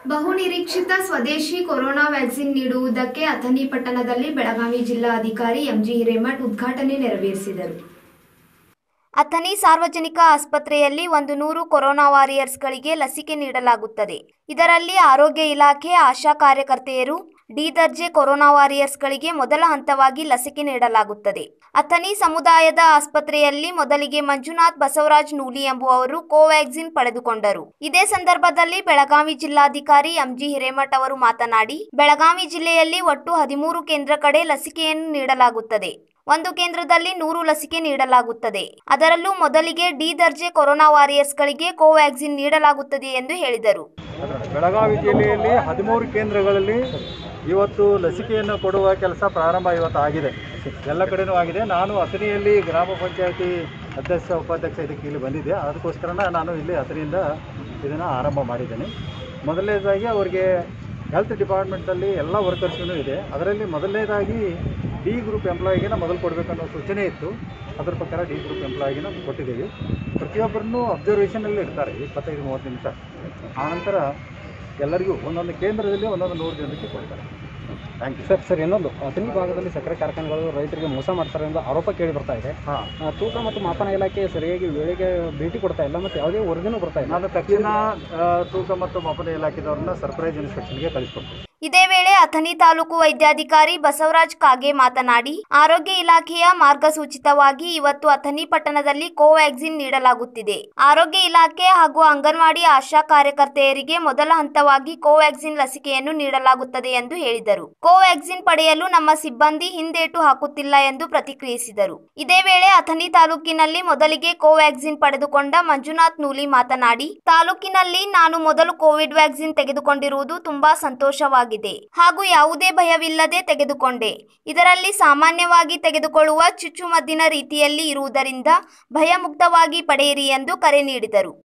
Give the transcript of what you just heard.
ಬಹುನಿರೀಕ್ಷಿತ ಸ್ವದೇಶಿ corona vaccine ನೀಡುವುದಕ್ಕೆ ಅಥಣಿ ಪಟ್ಟಣದಲ್ಲಿ ಬೆಳಗಾವಿ ಜಿಲ್ಲಾಧಿಕಾರಿ ಎಂಜಿ ಹಿರೇಮಠ್ ಉದ್ಘಾಟನೆ ನೆರವೇರಿಸಿದರು ಅಥಣಿ ಸಾರ್ವಜನಿಕ ಆಸ್ಪತ್ರೆಯಲ್ಲಿ ಒಂದು ನೂರು ಕೊರೋನಾ ವಾರಿಯರ್ಸ್ಗಳಿಗೆ ಲಸಿಕೆ ನೀಡಲಾಗುತ್ತದೆ ಇದರಲ್ಲಿ ಆರೋಗ್ಯ ಇಲಾಖೆ ಆಶಾ ಕಾರ್ಯಕರ್ತೆಯರು ಡಿ ದರ್ಜೆ ಕೊರೋನಾ ವಾರಿಯರ್ಸ್ಗಳಿಗೆ ಮೊದಲ ಹಂತವಾಗಿ ಲಸಿಕೆ ನೀಡಲಾಗುತ್ತದೆ ಅಥಣಿ ಸಮುದಾಯದ ಆಸ್ಪತ್ರೆಯಲ್ಲಿ ಮೊದಲಿಗೆ ಮಂಜುನಾಥ್ ಬಸವರಾಜ್ ನೂಲಿ ಎಂಬುವವರು ಕೋವ್ಯಾಕ್ಸಿನ್ ಪಡೆದುಕೊಂಡರು ಇದೇ ಸಂದರ್ಭದಲ್ಲಿ ಬೆಳಗಾವಿ ಜಿಲ್ಲಾಧಿಕಾರಿ ಎಂಜಿ ಹಿರೇಮಠ್ ಅವರು ಮಾತನಾಡಿ ಬೆಳಗಾವಿ ಜಿಲ್ಲೆಯಲ್ಲಿ ಒಟ್ಟು ಹದಿಮೂರು ಕೇಂದ್ರ ಕಡೆ ಲಸಿಕೆಯನ್ನು ನೀಡಲಾಗುತ್ತದೆ ಒಂದು ಕೇಂದ್ರದಲ್ಲಿ ನೂರು ಲಸಿಕೆ ನೀಡಲಾಗುತ್ತದೆ ಅದರಲ್ಲೂ ಮೊದಲಿಗೆ ಡಿ ದರ್ಜೆ ಕೊರೋನಾ ವಾರಿಯರ್ಸ್ಗಳಿಗೆ ಕೋವ್ಯಾಕ್ಸಿನ್ ನೀಡಲಾಗುತ್ತದೆ ಎಂದು ಹೇಳಿದರು ಬೆಳಗಾವಿ ಜಿಲ್ಲೆಯಲ್ಲಿ ಹದಿಮೂರು ಕೇಂದ್ರಗಳಲ್ಲಿ ಇವತ್ತು ಲಸಿಕೆಯನ್ನು ಕೊಡುವ ಕೆಲಸ ಪ್ರಾರಂಭ ಇವತ್ತು ಆಗಿದೆ ಎಲ್ಲ ಕಡೆನೂ ಆಗಿದೆ ನಾನು ಅಥಣಿಯಲ್ಲಿ ಗ್ರಾಮ ಪಂಚಾಯತಿ ಅಧ್ಯಕ್ಷ ಉಪಾಧ್ಯಕ್ಷ ಇದಕ್ಕೆ ಇಲ್ಲಿ ಬಂದಿದ್ದೆ ಅದಕ್ಕೋಸ್ಕರ ನಾನು ಇಲ್ಲಿ ಅಥಣಿಯಿಂದ ಇದನ್ನು ಆರಂಭ ಮಾಡಿದ್ದೇನೆ ಮೊದಲನೇದಾಗಿ ಅವರಿಗೆ ಹೆಲ್ತ್ ಡಿಪಾರ್ಟ್ಮೆಂಟಲ್ಲಿ ಎಲ್ಲ ವರ್ಕರ್ಸ್ಗೂ ಇದೆ ಅದರಲ್ಲಿ ಮೊದಲನೇದಾಗಿ ಡಿ ಗ್ರೂಪ್ ಎಂಪ್ಲಾಯಿಗೆ ಮೊದಲು ಕೊಡಬೇಕನ್ನೋ ಸೂಚನೆ ಇತ್ತು ಅದರ ಪ್ರಕಾರ ಡಿ ಗ್ರೂಪ್ ಎಂಪ್ಲಾಯಿಗೆ ನಾವು ಕೊಟ್ಟಿದ್ದೀವಿ ಪ್ರತಿಯೊಬ್ಬರನ್ನು ಅಬ್ಸರ್ವೇಷನಲ್ಲಿ ಇಡ್ತಾರೆ ಇಪ್ಪತ್ತೈದು ಮೂವತ್ತು ನಿಮಿಷ ಆನಂತರ ಎಲ್ಲರಿಗೂ ಒಂದೊಂದು ಕೇಂದ್ರದಲ್ಲಿ ಒಂದೊಂದು ನೂರು ಜನಕ್ಕೆ ಕೊಡ್ತಾರೆ ಥ್ಯಾಂಕ್ ಯು ಸರ್ ಸರ್ ಇನ್ನೊಂದು ಅಥಣಿ ಭಾಗದಲ್ಲಿ ಸಕ್ಕರೆ ಕಾರ್ಖಾನೆಗಳು ರೈತರಿಗೆ ಮೋಸ ಮಾಡ್ತಾರೆ ಎಂಬ ಆರೋಪ ಕೇಳಿ ಬರ್ತಾ ಇದೆ ಹಾಂ ಆ, ತೂಕ ಮತ್ತು ಮಾಪನ ಇಲಾಖೆ ಸರಿಯಾಗಿ ವೇಳೆಗೆ ಭೇಟಿ ಕೊಡ್ತಾ ಇಲ್ಲ ಮತ್ತು ಯಾವುದೇ ವರದಿನೂ ಬರ್ತಾ ಇಲ್ಲ ನಾನು ತಕ್ಷಣ ಆ, ತೂಕ ಮತ್ತು ಮಾಪನ ಇಲಾಖೆದವ್ರನ್ನ ಸರ್ಪ್ರೈಸ್ ಇನ್ಸ್ಪೆಕ್ಷನ್ಗೆ ಕಳಿಸ್ಕೊಡ್ತೀನಿ ಇದೇ ವೇಳೆ ಅಥಣಿ ತಾಲೂಕು ವೈದ್ಯಾಧಿಕಾರಿ ಬಸವರಾಜ್ ಕಾಗೆ ಮಾತನಾಡಿ ಆರೋಗ್ಯ ಇಲಾಖೆಯ ಮಾರ್ಗಸೂಚಿತವಾಗಿ ಇವತ್ತು ಅಥಣಿ ಪಟ್ಟಣದಲ್ಲಿ ಕೋವ್ಯಾಕ್ಸಿನ್ ನೀಡಲಾಗುತ್ತಿದೆ ಆರೋಗ್ಯ ಇಲಾಖೆ ಹಾಗೂ ಅಂಗನವಾಡಿ ಆಶಾ ಕಾರ್ಯಕರ್ತೆಯರಿಗೆ ಮೊದಲ ಹಂತವಾಗಿ ಕೋವ್ಯಾಕ್ಸಿನ್ ಲಸಿಕೆಯನ್ನು ನೀಡಲಾಗುತ್ತದೆ ಎಂದು ಹೇಳಿದರು ಕೋವ್ಯಾಕ್ಸಿನ್ ಪಡೆಯಲು ನಮ್ಮ ಸಿಬ್ಬಂದಿ ಹಿಂದೇಟು ಹಾಕುತ್ತಿಲ್ಲ ಎಂದು ಪ್ರತಿಕ್ರಿಯಿಸಿದರು ಇದೇ ವೇಳೆ ಅಥಣಿ ತಾಲೂಕಿನಲ್ಲಿ ಮೊದಲಿಗೆ ಕೋವ್ಯಾಕ್ಸಿನ್ ಪಡೆದುಕೊಂಡ ಮಂಜುನಾಥ್ ನೂಲಿ ಮಾತನಾಡಿ ತಾಲೂಕಿನಲ್ಲಿ ನಾನು ಮೊದಲು ಕೋವಿಡ್ ವ್ಯಾಕ್ಸಿನ್ ತೆಗೆದುಕೊಂಡಿರುವುದು ತುಂಬಾ ಸಂತೋಷವಾಗಿದೆ ಹಾಗೂ ಯಾವುದೇ ಭಯವಿಲ್ಲದೆ ತೆಗೆದುಕೊಂಡೆ ಇದರಲ್ಲಿ ಸಾಮಾನ್ಯವಾಗಿ ತೆಗೆದುಕೊಳ್ಳುವ ಚುಚ್ಚುಮದ್ದಿನ ರೀತಿಯಲ್ಲಿ ಇರುವುದರಿಂದ ಭಯಮುಕ್ತವಾಗಿ ಪಡೆಯಿರಿ ಎಂದು ಕರೆ ನೀಡಿದರು